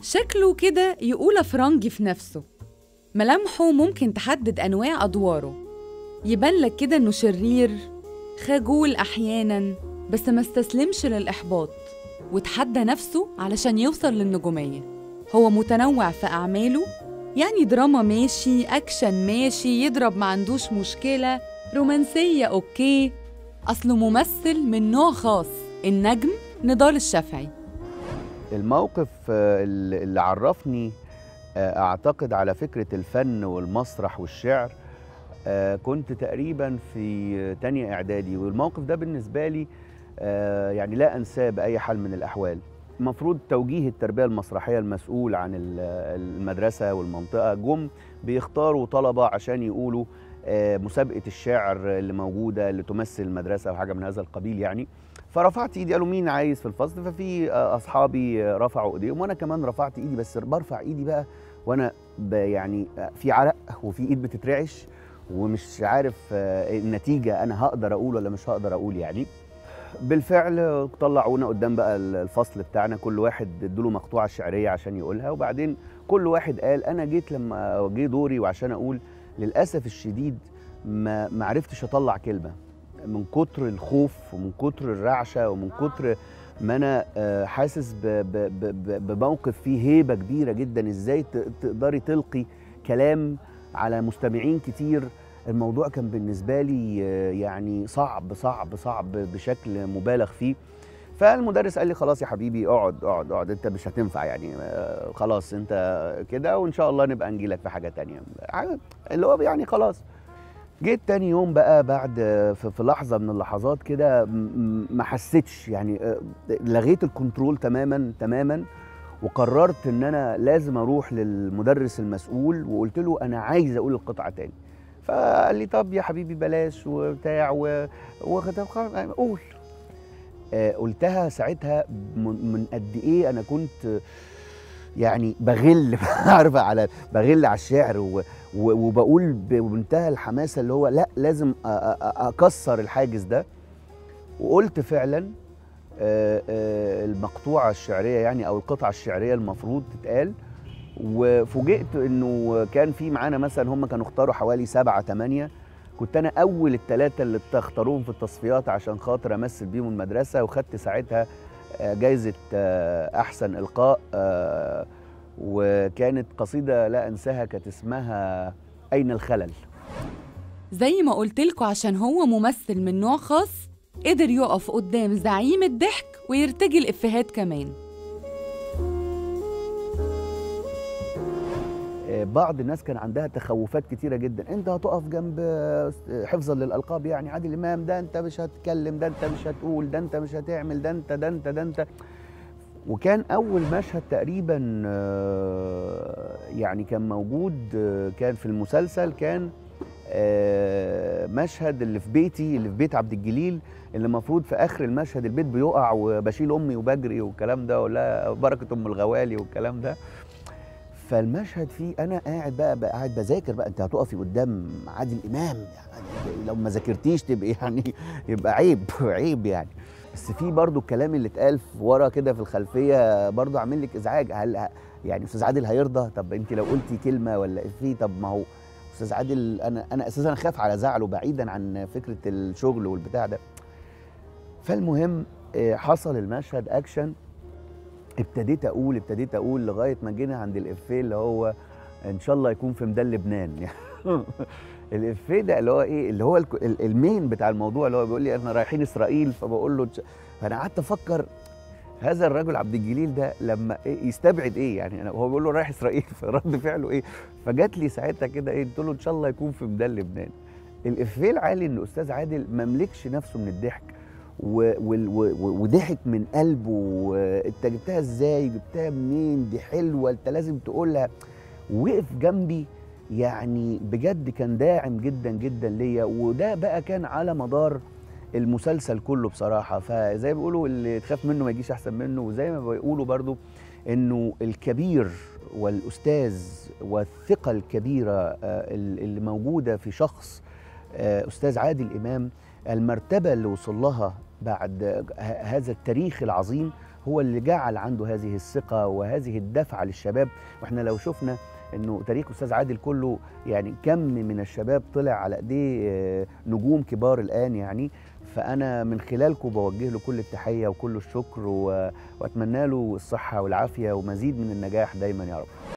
شكله كده يقول فرنجي في نفسه ملامحه ممكن تحدد أنواع أدواره يبان لك كده إنه شرير خجول أحياناً بس ما استسلمش للإحباط وتحدى نفسه علشان يوصل للنجومية هو متنوع في أعماله يعني دراما ماشي أكشن ماشي يضرب ما عندوش مشكلة رومانسية أوكي أصله ممثل من نوع خاص النجم نضال الشافعي الموقف آه، اللي اللي عرفني آه، اعتقد على فكره الفن والمسرح والشعر آه، كنت تقريبا في تانية اعدادي والموقف ده بالنسبه لي آه، يعني لا انساه باي حال من الاحوال المفروض توجيه التربيه المسرحيه المسؤول عن ال- المدرسه والمنطقه جم بيختاروا طلبه عشان يقولوا آه، مسابقه الشعر اللي موجوده اللي تمثل المدرسه وحاجه من هذا القبيل يعني فرفعت ايدي قالوا مين عايز في الفصل ففي آه، اصحابي آه، رفعوا ايديهم وانا كمان رفعت ايدي بس برفع ايدي بقى وانا ب- يعني آه، في عرق وفي ايد بتترعش ومش عارف آه، النتيجه انا هقدر اقول ولا مش هقدر اقول يعني بالفعل طلعونا قدام بقى الفصل بتاعنا كل واحد ادوله مقطوعه شعريه عشان يقولها وبعدين كل واحد قال انا جيت لما جه دوري وعشان اقول للاسف الشديد ما ما عرفتش اطلع كلمه من كتر الخوف ومن كتر الرعشه ومن كتر ما انا آه، حاسس ب- ب- ب- ب- بموقف فيه هيبه كبيره جدا ازاي ت- تقدري تلقي كلام على مستمعين كتير الموضوع كان بالنسبه لي آه، يعني صعب صعب صعب بشكل مبالغ فيه فالمدرس قال لي خلاص يا حبيبي اقعد اقعد اقعد انت مش هتنفع يعني آه، خلاص انت كده وان شاء الله نبقى نجيلك في حاجه تانية اللي هو يعني خلاص جيت تاني يوم بقى بعد في في لحظه من اللحظات كده م- م- ما حسيتش يعني آه، لغيت الكنترول تماما تماما وقررت ان انا لازم اروح للمدرس المسؤول وقلت له انا عايز اقول القطعه تاني فقال لي طب يا حبيبي بلاش وبتاع و... و... طب خلاص قول آه، قلتها ساعتها من من قد ايه انا كنت يعني بغل عارفه على بغل على الشعر و... و... وبقول بمنتهى الحماسه اللي هو لا لازم أ... أ... أ- اكسر الحاجز ده وقلت فعلا آه، آه، المقطوعه الشعريه يعني او القطعه الشعريه المفروض تتقال وفوجئت انه كان في معانا مثلا هم كانوا اختاروا حوالي سبعة تمانية كنت انا اول الثلاثه اللي اختاروهم في التصفيات عشان خاطر امثل بيهم المدرسه وخدت ساعتها آه، جايزه آه، احسن القاء آه، وكانت قصيده لا انساها كانت اسمها اين الخلل زي ما قلتلكوا عشان هو ممثل من نوع خاص قدر يقف قدام زعيم الضحك ويرتجي الإفيهات كمان آه، بعض الناس كان عندها تخوفات كتيره جدا انت هتقف جنب آه، حفظا للالقاب يعني عادل امام ده انت مش هتتكلم ده انت مش هتقول ده انت مش هتعمل ده انت ده انت ده انت وكان اول مشهد تقريبا آه، يعني كان موجود آه، كان في المسلسل كان آه، مشهد اللي في بيتي اللي في بيت عبد الجليل اللي المفروض في اخر المشهد البيت بيقع وبشيل امي وبجري والكلام ده ولا بركه ام الغوالي والكلام ده فالمشهد فيه انا قاعد بقى, بقى قاعد بذاكر بقى انت هتقفي قدام عادل امام يعني لو ما ذاكرتيش تبقى يعني يبقى عيب عيب يعني بس في برضو الكلام اللي اتقال في ورا كده في الخلفيه برضو عامل لك ازعاج هل ه- يعني استاذ عادل هيرضى طب انت لو قلتي كلمه ولا في طب ما هو استاذ عادل انا انا اساسا خاف على زعله بعيدا عن فكره الشغل والبتاع ده فالمهم آه، حصل المشهد اكشن ابتديت اقول ابتديت اقول لغايه ما جينا عند الافيه اللي هو ان شاء الله يكون في ميدان لبنان يعني الافيه ده اللي هو ايه اللي هو الك- ال- المين بتاع الموضوع اللي هو بيقول لي احنا رايحين اسرائيل فبقول له إن شاء- فانا قعدت افكر هذا الرجل عبد الجليل ده لما إيه يستبعد ايه يعني انا هو بيقول له رايح اسرائيل فرد فعله ايه فجات لي ساعتها كده ايه قلت له ان شاء الله يكون في ميدان لبنان الافيه العالي ان استاذ عادل ما ملكش نفسه من الضحك و- وال- و- و- وضحك من قلبه وانت جبتها ازاي جبتها منين دي حلوه انت لازم تقولها وقف جنبي يعني بجد كان داعم جدا جدا ليا وده بقى كان على مدار المسلسل كله بصراحه فزي ما بيقولوا اللي تخاف منه ما يجيش احسن منه وزي ما بيقولوا برضو انه الكبير والاستاذ والثقه الكبيره آه، اللي موجوده في شخص آه، استاذ عادل امام المرتبه اللي وصل لها بعد ه- هذا التاريخ العظيم هو اللي جعل عنده هذه الثقه وهذه الدفعه للشباب واحنا لو شفنا انه تاريخ استاذ عادل كله يعني كم من الشباب طلع على ايديه آه، نجوم كبار الان يعني فانا من خلالكم بوجه له كل التحيه وكل الشكر و- واتمنى له الصحه والعافيه ومزيد من النجاح دايما يا رب